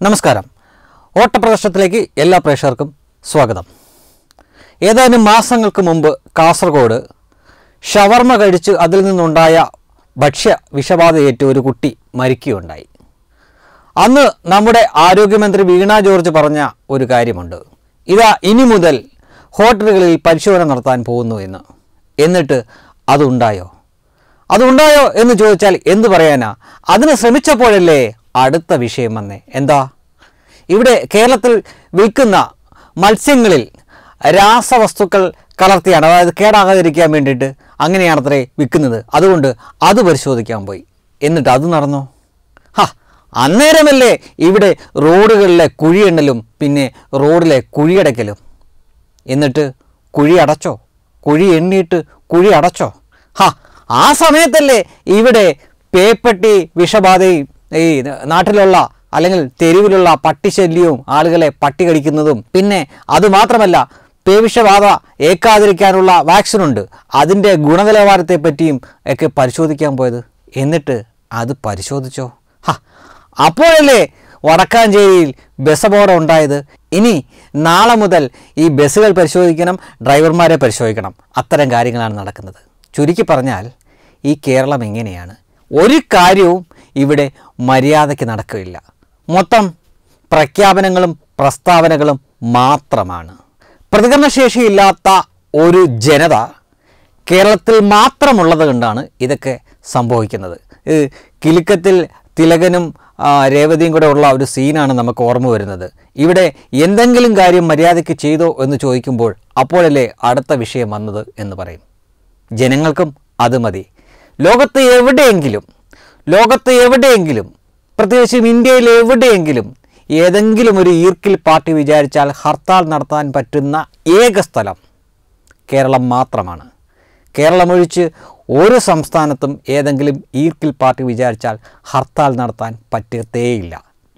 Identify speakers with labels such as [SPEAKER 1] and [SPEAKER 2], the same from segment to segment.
[SPEAKER 1] നമസ്കാരം ഓട്ടപ്രദർശനത്തിലേക്ക് എല്ലാ പ്രേക്ഷകർക്കും സ്വാഗതം ഏതാനും മാസങ്ങൾക്ക് മുമ്പ് കാസർഗോഡ് ഷവർമ കഴിച്ച് അതിൽ നിന്നുണ്ടായ ഭക്ഷ്യ വിഷബാധയേറ്റ് ഒരു കുട്ടി മരിക്കുകയുണ്ടായി അന്ന് നമ്മുടെ ആരോഗ്യമന്ത്രി വീണ ജോർജ് പറഞ്ഞ ഒരു കാര്യമുണ്ട് ഇതാ ഇനി മുതൽ ഹോട്ടലുകളിൽ പരിശോധന നടത്താൻ പോകുന്നു എന്ന് എന്നിട്ട് അതുണ്ടായോ അതുണ്ടായോ എന്ന് ചോദിച്ചാൽ എന്തു പറയാനാ അതിന് ശ്രമിച്ചപ്പോഴല്ലേ അടുത്ത വിഷയം വന്നേ എന്താ ഇവിടെ കേരളത്തിൽ വിൽക്കുന്ന മത്സ്യങ്ങളിൽ രാസവസ്തുക്കൾ കലർത്തിയാണ് അതായത് കേടാകാതിരിക്കാൻ വേണ്ടിയിട്ട് അങ്ങനെയാണത്രേ വിൽക്കുന്നത് അതുകൊണ്ട് അത് പരിശോധിക്കാൻ പോയി എന്നിട്ട് അത് നടന്നോ ഹാ അന്നേരമല്ലേ ഇവിടെ റോഡുകളിലെ കുഴിയെണ്ണലും പിന്നെ റോഡിലെ കുഴിയടയ്ക്കലും എന്നിട്ട് കുഴി അടച്ചോ കുഴി എണ്ണിയിട്ട് കുഴി അടച്ചോ ഹാ ആ സമയത്തല്ലേ ഇവിടെ പേപ്പട്ടി വിഷബാധയും ഈ നാട്ടിലുള്ള അല്ലെങ്കിൽ തെരുവിലുള്ള പട്ടിശല്യവും ആളുകളെ പട്ടി കടിക്കുന്നതും പിന്നെ അതുമാത്രമല്ല പേവിഷബാധ ഏക്കാതിരിക്കാനുള്ള വാക്സിനുണ്ട് അതിൻ്റെ ഗുണനിലവാരത്തെ പറ്റിയും ഒക്കെ പരിശോധിക്കാൻ പോയത് എന്നിട്ട് അത് പരിശോധിച്ചോ ഹാ അപ്പോഴല്ലേ വടക്കാഞ്ചേരിയിൽ ബസ് അപകടം ഉണ്ടായത് ഇനി നാളെ മുതൽ ഈ ബസ്സുകൾ പരിശോധിക്കണം ഡ്രൈവർമാരെ പരിശോധിക്കണം അത്തരം കാര്യങ്ങളാണ് നടക്കുന്നത് ചുരുക്കി പറഞ്ഞാൽ ഈ കേരളം എങ്ങനെയാണ് ഒരു കാര്യവും ഇവിടെ മര്യാദയ്ക്ക് നടക്കുകയില്ല മൊത്തം പ്രഖ്യാപനങ്ങളും പ്രസ്താവനകളും മാത്രമാണ് പ്രതികരണശേഷിയില്ലാത്ത ഒരു ജനത കേരളത്തിൽ മാത്രമുള്ളത് കൊണ്ടാണ് ഇതൊക്കെ സംഭവിക്കുന്നത് ഇത് കിലുക്കത്തിൽ തിലകനും ആ, രേവതിയും കൂടെ ഉള്ള ഒരു സീനാണ് നമുക്ക് ഓർമ്മ വരുന്നത് ഇവിടെ എന്തെങ്കിലും കാര്യം മര്യാദയ്ക്ക് ചെയ്തോ എന്ന് ചോദിക്കുമ്പോൾ അപ്പോഴല്ലേ അടുത്ത വിഷയം വന്നത് എന്ന് പറയും ജനങ്ങൾക്കും അത് മതി ലോകത്ത് എവിടെയെങ്കിലും ലോകത്ത് എവിടെയെങ്കിലും പ്രത്യേകിച്ചും ഇന്ത്യയിൽ എവിടെയെങ്കിലും ഏതെങ്കിലും ഒരു ഈർക്കിൽ പാർട്ടി വിചാരിച്ചാൽ ഹർത്താൽ നടത്താൻ പറ്റുന്ന ഏക സ്ഥലം കേരളം മാത്രമാണ് കേരളമൊഴിച്ച് ഒരു സംസ്ഥാനത്തും ഏതെങ്കിലും ഈർക്കിൽ പാർട്ടി വിചാരിച്ചാൽ ഹർത്താൽ നടത്താൻ പറ്റത്തേയില്ല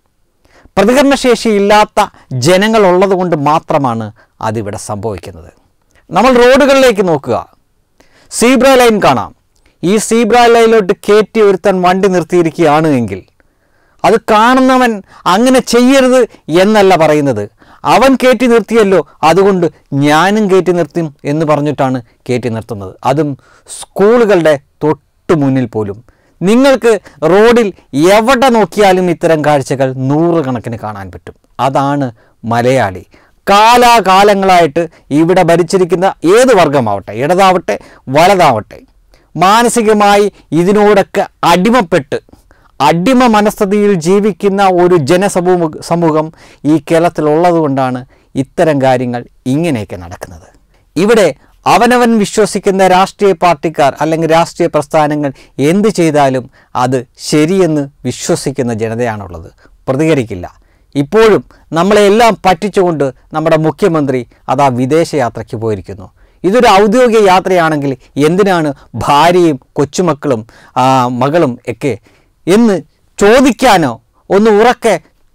[SPEAKER 1] പ്രതികരണശേഷിയില്ലാത്ത ജനങ്ങൾ ഉള്ളതുകൊണ്ട് മാത്രമാണ് അതിവിടെ സംഭവിക്കുന്നത് നമ്മൾ റോഡുകളിലേക്ക് നോക്കുക സീബ്ര ലൈൻ കാണാം ഈ സീബ്ര ലൈനിലോട്ട് കയറ്റി ഒരുത്തൻ വണ്ടി നിർത്തിയിരിക്കുകയാണ് എങ്കിൽ അത് കാണുന്നവൻ അങ്ങനെ ചെയ്യരുത് എന്നല്ല പറയുന്നത് അവൻ കയറ്റി നിർത്തിയല്ലോ അതുകൊണ്ട് ഞാനും കയറ്റി നിർത്തും എന്ന് പറഞ്ഞിട്ടാണ് കയറ്റി നിർത്തുന്നത് അതും സ്കൂളുകളുടെ തൊട്ടു മുന്നിൽ പോലും നിങ്ങൾക്ക് റോഡിൽ എവിടെ നോക്കിയാലും ഇത്തരം കാഴ്ചകൾ നൂറുകണക്കിന് കാണാൻ പറ്റും അതാണ് മലയാളി കാലാകാലങ്ങളായിട്ട് ഇവിടെ ഭരിച്ചിരിക്കുന്ന ഏത് വർഗമാവട്ടെ ഇടതാവട്ടെ വലതാവട്ടെ മാനസികമായി ഇതിനോടൊക്കെ അടിമപ്പെട്ട് അടിമ മനസ്ഥിതിയിൽ ജീവിക്കുന്ന ഒരു ജനസമൂഹ സമൂഹം ഈ കേരളത്തിലുള്ളത് കൊണ്ടാണ് ഇത്തരം കാര്യങ്ങൾ ഇങ്ങനെയൊക്കെ നടക്കുന്നത് ഇവിടെ അവനവൻ വിശ്വസിക്കുന്ന രാഷ്ട്രീയ പാർട്ടിക്കാർ അല്ലെങ്കിൽ രാഷ്ട്രീയ പ്രസ്ഥാനങ്ങൾ എന്ത് ചെയ്താലും അത് ശരിയെന്ന് വിശ്വസിക്കുന്ന ജനതയാണുള്ളത് പ്രതികരിക്കില്ല ഇപ്പോഴും നമ്മളെല്ലാം പറ്റിച്ചുകൊണ്ട് നമ്മുടെ മുഖ്യമന്ത്രി അതാ വിദേശയാത്രയ്ക്ക് പോയിരിക്കുന്നു ഇതൊരു ഔദ്യോഗിക യാത്രയാണെങ്കിൽ എന്തിനാണ് ഭാര്യയും കൊച്ചുമക്കളും ആ, മകളും ഒക്കെ എന്ന് ചോദിക്കാനോ ഒന്ന് ഉറക്കെ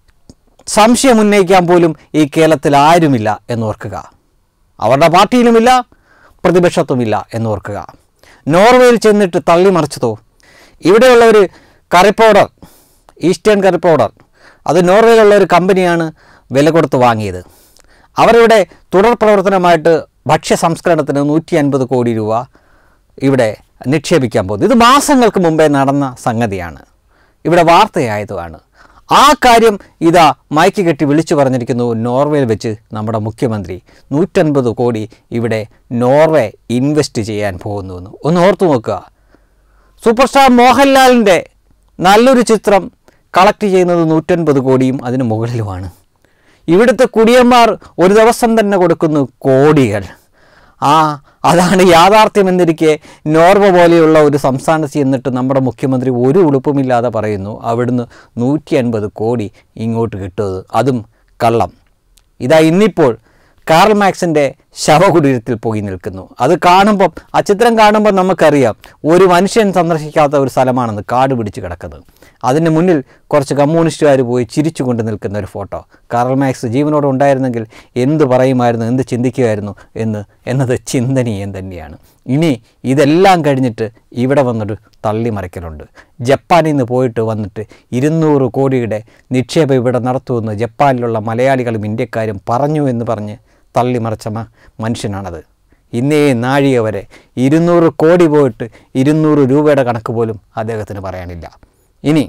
[SPEAKER 1] സംശയം ഉന്നയിക്കാൻ പോലും ഈ കേരളത്തിൽ ആരുമില്ല എന്നോർക്കുക അവരുടെ പാർട്ടിയിലുമില്ല പ്രതിപക്ഷത്തുമില്ല എന്നോർക്കുക നോർവേയിൽ ചെന്നിട്ട് തള്ളിമറിച്ചതോ ഇവിടെയുള്ള ഒരു curry powder Eastern curry powder അത് നോർവേയിലുള്ള ഒരു കമ്പനിയാണ് വില കൊടുത്ത് വാങ്ങിയത് അവരിവിടെ തുടർ പ്രവർത്തനമായിട്ട് ഭക്ഷ്യ സംസ്കരണത്തിന് നൂറ്റി അൻപത് കോടി രൂപ ഇവിടെ നിക്ഷേപിക്കാൻ പോകുന്നു ഇത് മാസങ്ങൾക്ക് മുമ്പേ നടന്ന സംഗതിയാണ് ഇവിടെ വാർത്തയായതുമാണ് ആ കാര്യം ഇതാ മയക്ക് കെട്ടി വിളിച്ചു പറഞ്ഞിരിക്കുന്നു നോർവേയിൽ വെച്ച് നമ്മുടെ മുഖ്യമന്ത്രി നൂറ്റൻപത് കോടി ഇവിടെ നോർവേ ഇൻവെസ്റ്റ് ചെയ്യാൻ പോകുന്നുവെന്ന് ഒന്ന് ഓർത്തു നോക്കുക സൂപ്പർ സ്റ്റാർ മോഹൻലാലിൻ്റെ നല്ലൊരു ചിത്രം കളക്ട് ചെയ്യുന്നത് നൂറ്റൻപത് കോടിയും അതിന് മുകളിലുമാണ് ഇവിടുത്തെ കുടിയന്മാർ ഒരു ദിവസം തന്നെ കൊടുക്കുന്നു കോടികൾ ആ അതാണ് യാഥാർത്ഥ്യം എന്നിരിക്കെ നോർവ പോലെയുള്ള ഒരു സംസ്ഥാനത്ത് ചെന്നിട്ട് നമ്മുടെ മുഖ്യമന്ത്രി ഒരു ഉളുപ്പുമില്ലാതെ പറയുന്നു അവിടുന്ന് നൂറ്റി അൻപത് കോടി ഇങ്ങോട്ട് കിട്ടുന്നത് അതും കള്ളം ഇതാ ഇന്നിപ്പോൾ കാർൽ മാക്സിൻ്റെ ശവകുടീരത്തിൽ പോയി നിൽക്കുന്നു അത് കാണുമ്പം ആ ചിത്രം കാണുമ്പോൾ നമുക്കറിയാം ഒരു മനുഷ്യൻ സന്ദർശിക്കാത്ത ഒരു സ്ഥലമാണെന്ന് കാട് പിടിച്ച് കിടക്കുന്നത് അതിന് മുന്നിൽ കുറച്ച് കമ്മ്യൂണിസ്റ്റുകാർ പോയി ചിരിച്ചുകൊണ്ട് നിൽക്കുന്ന ഒരു ഫോട്ടോ കാറൽ മാക്സ് ജീവനോടെ ഉണ്ടായിരുന്നെങ്കിൽ എന്ത് പറയുമായിരുന്നു എന്ത് ചിന്തിക്കുമായിരുന്നു എന്ന് എന്നത് ചിന്തനീയം തന്നെയാണ് ഇനി ഇതെല്ലാം കഴിഞ്ഞിട്ട് ഇവിടെ വന്നൊരു തള്ളിമറിക്കലുണ്ട് ജപ്പാനിൽ നിന്ന് പോയിട്ട് വന്നിട്ട് ഇരുന്നൂറ് കോടിയുടെ നിക്ഷേപം ഇവിടെ നടത്തുമെന്ന് ജപ്പാനിലുള്ള മലയാളികളും ഇന്ത്യക്കാരും പറഞ്ഞു എന്ന് പറഞ്ഞ് തള്ളിമറിച്ച മ- മനുഷ്യനാണത് ഇന്നേ നാഴിക വരെ ഇരുന്നൂറ് കോടി പോയിട്ട് ഇരുന്നൂറ് രൂപയുടെ കണക്ക് പോലും അദ്ദേഹത്തിന് പറയാനില്ല ഇനി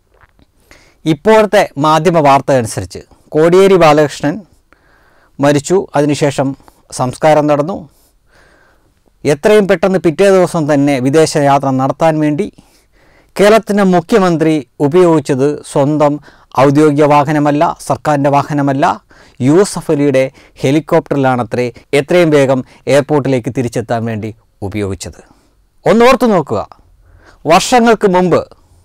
[SPEAKER 1] ഇപ്പോഴത്തെ മാധ്യമ വാർത്ത അനുസരിച്ച് കോടിയേരി ബാലകൃഷ്ണൻ മരിച്ചു അതിനുശേഷം സംസ്കാരം നടന്നു എത്രയും പെട്ടെന്ന് പിറ്റേ ദിവസം തന്നെ വിദേശ യാത്ര നടത്താൻ വേണ്ടി കേരളത്തിൻ്റെ മുഖ്യമന്ത്രി ഉപയോഗിച്ചത് സ്വന്തം ഔദ്യോഗിക വാഹനമല്ല സർക്കാരിൻ്റെ വാഹനമല്ല യൂസഫ് അലിയുടെ ഹെലികോപ്റ്ററിലാണത്രേ എത്രയും വേഗം എയർപോർട്ടിലേക്ക് തിരിച്ചെത്താൻ വേണ്ടി ഉപയോഗിച്ചത് ഒന്നോർത്ത് നോക്കുക വർഷങ്ങൾക്ക് മുമ്പ്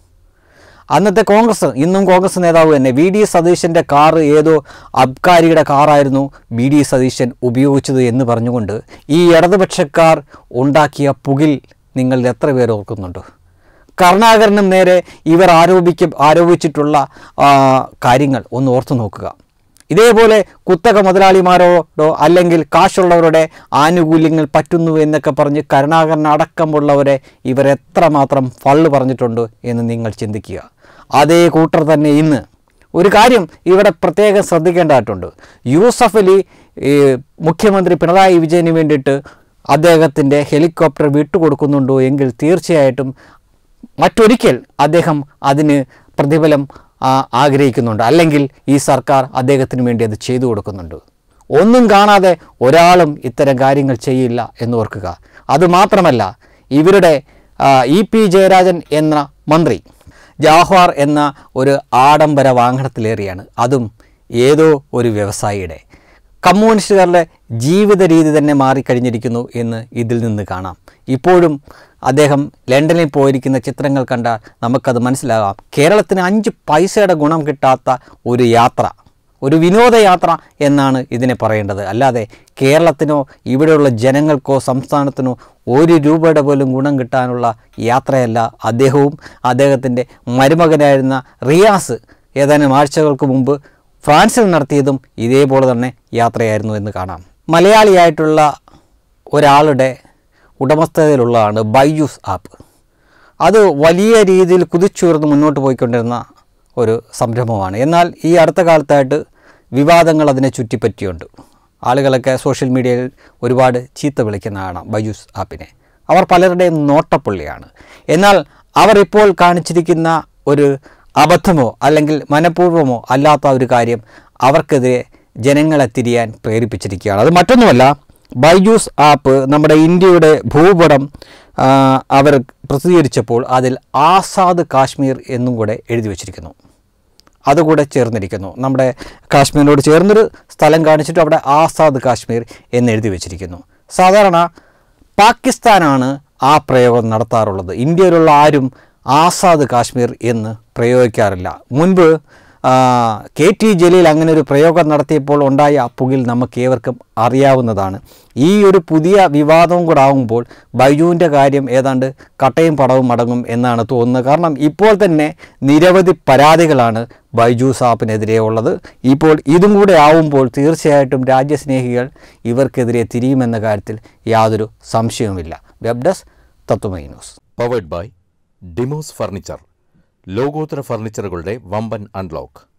[SPEAKER 1] അന്നത്തെ കോൺഗ്രസ് ഇന്നും കോൺഗ്രസ് നേതാവ് തന്നെ വി ഡി സതീശൻ്റെ കാറ് ഏതോ അബ്കാരിയുടെ കാറായിരുന്നു വി ഡി സതീശൻ ഉപയോഗിച്ചത് എന്ന് പറഞ്ഞുകൊണ്ട് ഈ ഇടതുപക്ഷക്കാർ ഉണ്ടാക്കിയ പുകിൽ നിങ്ങൾ എത്ര പേർ ഓർക്കുന്നുണ്ട് കരുണാകരനും നേരെ ഇവർ ആരോപിക്ക ആരോപിച്ചിട്ടുള്ള ആ, കാര്യങ്ങൾ ഒന്ന് ഓർത്തു നോക്കുക ഇതേപോലെ കുത്തക മുതലാളിമാരോടോ അല്ലെങ്കിൽ കാശുള്ളവരുടെ ആനുകൂല്യങ്ങൾ പറ്റുന്നു എന്നൊക്കെ പറഞ്ഞ് കരുണാകരൻ അടക്കമുള്ളവരെ ഇവർ എത്രമാത്രം ഫള്ള് പറഞ്ഞിട്ടുണ്ട് എന്ന് നിങ്ങൾ ചിന്തിക്കുക അതേ കൂട്ടർ തന്നെ ഇന്ന് ഒരു കാര്യം ഇവിടെ പ്രത്യേകം ശ്രദ്ധിക്കേണ്ടതായിട്ടുണ്ട് യൂസഫ് അലി ഈ, മുഖ്യമന്ത്രി പിണറായി വിജയന് വേണ്ടിയിട്ട് അദ്ദേഹത്തിൻ്റെ ഹെലികോപ്റ്റർ വിട്ടുകൊടുക്കുന്നുണ്ടോ എങ്കിൽ തീർച്ചയായിട്ടും മറ്റൊരിക്കൽ അദ്ദേഹം അതിന് പ്രതിഫലം ആ, ആഗ്രഹിക്കുന്നുണ്ട് അല്ലെങ്കിൽ ഈ സർക്കാർ അദ്ദേഹത്തിന് വേണ്ടി അത് ചെയ്തു കൊടുക്കുന്നുണ്ട് ഒന്നും കാണാതെ ഒരാളും ഇത്തരം കാര്യങ്ങൾ ചെയ്യില്ല എന്ന് ഓർക്കുക അതുമാത്രമല്ല ഇവരുടെ ആ, ഇ പി ജയരാജൻ എന്ന മന്ത്രി ജാഹ്വാർ എന്ന ഒരു ആഡംബര വാഹനത്തിലേറിയാണ് അതും ഏതോ ഒരു വ്യവസായിയുടെ കമ്മ്യൂണിസ്റ്റുകാരുടെ ജീവിത രീതി തന്നെ മാറിക്കഴിഞ്ഞിരിക്കുന്നു എന്ന് ഇതിൽ നിന്ന് കാണാം ഇപ്പോഴും അദ്ദേഹം ലണ്ടനിൽ പോയിരിക്കുന്ന ചിത്രങ്ങൾ കണ്ടാൽ നമുക്കത് മനസ്സിലാകാം കേരളത്തിന് അഞ്ച് പൈസയുടെ ഗുണം കിട്ടാത്ത ഒരു യാത്ര ഒരു വിനോദയാത്ര എന്നാണ് ഇതിനെ പറയേണ്ടത് അല്ലാതെ കേരളത്തിനോ ഇവിടെയുള്ള ജനങ്ങൾക്കോ സംസ്ഥാനത്തിനോ ഒരു രൂപയുടെ പോലും ഗുണം കിട്ടാനുള്ള യാത്രയല്ല അദ്ദേഹവും അദ്ദേഹത്തിൻ്റെ മരുമകനായിരുന്ന റിയാസ് ഏതാനും ആഴ്ചകൾക്ക് മുമ്പ് ഫ്രാൻസിൽ നടത്തിയതും ഇതേപോലെ തന്നെ യാത്രയായിരുന്നു എന്ന് കാണാം മലയാളിയായിട്ടുള്ള ഒരാളുടെ ഉടമസ്ഥതയിലുള്ളതാണ് ബൈജൂസ് ആപ്പ് അത് വലിയ രീതിയിൽ കുതിച്ചുയർന്ന് മുന്നോട്ട് പോയിക്കൊണ്ടിരുന്ന ഒരു സംരംഭമാണ് എന്നാൽ ഈ അടുത്ത കാലത്തായിട്ട് വിവാദങ്ങൾ അതിനെ ചുറ്റിപ്പറ്റിയുണ്ട് ആളുകളൊക്കെ സോഷ്യൽ മീഡിയയിൽ ഒരുപാട് ചീത്ത വിളിക്കുന്ന കാണാം ബൈജൂസ് ആപ്പിനെ അവർ പലരുടെയും നോട്ടപ്പുള്ളിയാണ് എന്നാൽ അവർ ഇപ്പോൾ കാണിച്ചിരിക്കുന്ന ഒരു അബദ്ധമോ അല്ലെങ്കിൽ മനഃപൂർവ്വമോ അല്ലാത്ത ഒരു കാര്യം അവർക്കെതിരെ ജനങ്ങളെ തിരിയാൻ പ്രേരിപ്പിച്ചിരിക്കുകയാണ് അത് മറ്റൊന്നുമല്ല ബൈജൂസ് ആപ്പ് നമ്മുടെ ഇന്ത്യയുടെ ഭൂപടം ആ, അവർ പ്രസിദ്ധീകരിച്ചപ്പോൾ അതിൽ ആസാദ് കാശ്മീർ എന്നും കൂടെ എഴുതി വച്ചിരിക്കുന്നു അതുകൂടെ ചേർന്നിരിക്കുന്നു നമ്മുടെ കാശ്മീരിനോട് ചേർന്നൊരു സ്ഥലം കാണിച്ചിട്ട് അവിടെ ആസാദ് കാശ്മീർ എന്ന് എഴുതി വച്ചിരിക്കുന്നു സാധാരണ പാകിസ്ഥാനാണ് ആ പ്രയോഗം നടത്താറുള്ളത് ഇന്ത്യയിലുള്ള ആരും ആസാദ് കാശ്മീർ എന്ന് പ്രയോഗിക്കാറില്ല മുൻപ് ആ, കെ ടി ജലീൽ അങ്ങനെ ഒരു പ്രയോഗം നടത്തിയപ്പോൾ ഉണ്ടായ പുകിൽ നമുക്ക് ഏവർക്കും അറിയാവുന്നതാണ് ഈ ഒരു പുതിയ വിവാദവും കൂടെ ആകുമ്പോൾ ബൈജുവിൻ്റെ കാര്യം ഏതാണ്ട് കട്ടയും പടവും അടങ്ങും എന്നാണ് തോന്നുന്നത് കാരണം ഇപ്പോൾ തന്നെ നിരവധി പരാതികളാണ് ബൈജു സാപ്പിനെതിരെ ഉള്ളത് ഇപ്പോൾ ഇതും കൂടെ ആവുമ്പോൾ തീർച്ചയായിട്ടും രാജ്യസ്നേഹികൾ ഇവർക്കെതിരെ തിരിയുമെന്ന കാര്യത്തിൽ യാതൊരു സംശയവുമില്ല web desk Tatwamayi news
[SPEAKER 2] powered by Dimos furniture ലോകോത്തര ഫർണിച്ചറുകളുടെ വമ്പൻ അൺലോക്ക്